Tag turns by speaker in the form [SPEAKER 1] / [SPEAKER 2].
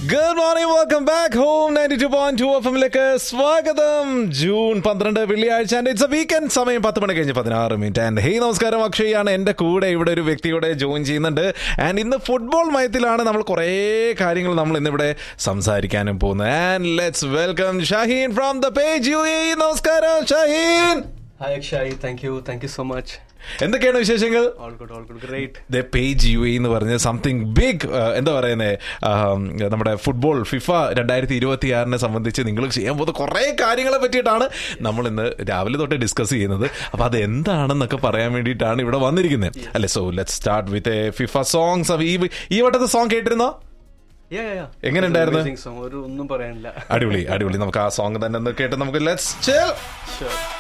[SPEAKER 1] Good morning welcome back home ninety two point two F എമ്മിലേക്ക് സ്വാഗതം June പന്ത്രണ്ട് വെള്ളിയാഴ്ച ആൻഡ് ഇറ്റ്സ് എ വീക്കെൻഡ് സമയം പത്ത് മണി കഴിഞ്ഞ് പതിനാറ് മിനിറ്റ് ആൻഡ് ഹേയ് നമസ്കാരം അക്ഷയാണ് എൻ്റെ കൂടെ ഇവിടെ ഒരു വ്യക്തിയോടെ ജോയിൻ ചെയ്യുന്നുണ്ട് ആൻഡ് ഇന്ന് ഫുട്ബോൾ മയത്തിലാണ് നമ്മൾ കുറേ കാര്യങ്ങൾ നമ്മൾ ഇന്നിവിടെ സംസാരിക്കാനും പോകുന്നത് and let's welcome Shaheen from the page U A നമസ്കാരം Shaheen
[SPEAKER 2] Hi Akshay, thank you, thank you so much.
[SPEAKER 1] എന്തൊക്കെയാണ് വിശേഷങ്ങൾ
[SPEAKER 2] All good, all good, great.
[SPEAKER 1] The page U എന്ന് പറഞ്ഞ സംതിങ് ബിഗ് എന്താ പറയുന്നത് നമ്മുടെ ഫുട്ബോൾ ഫിഫ രണ്ടായിരത്തി ഇരുപത്തി ആറിനെ സംബന്ധിച്ച് നിങ്ങൾ ചെയ്യാൻ പോകുന്ന കുറേ കാര്യങ്ങളെ പറ്റിയിട്ടാണ് നമ്മൾ ഇന്ന് രാവിലെ തൊട്ട് ഡിസ്കസ് ചെയ്യുന്നത് അപ്പൊ അത് എന്താണെന്നൊക്കെ പറയാൻ വേണ്ടിയിട്ടാണ് ഇവിടെ വന്നിരിക്കുന്നത് അല്ലെ so let start with FIFA songs ഈ ഈ വട്ടത്തെ സോങ് കേട്ടിരുന്നോ
[SPEAKER 2] Yeah, yeah, yeah.
[SPEAKER 1] എങ്ങനെ
[SPEAKER 2] It's an
[SPEAKER 1] ഉണ്ടായിരുന്നു?
[SPEAKER 2] amazing song. ഒരു ഒന്നും പറയാനില്ല
[SPEAKER 1] അടിപൊളി അടിപൊളി നമുക്ക് ആ സോങ് തന്നെ ഒന്ന് കേട്ട് നമുക്ക് ലെറ്റ്സ്
[SPEAKER 2] Sure.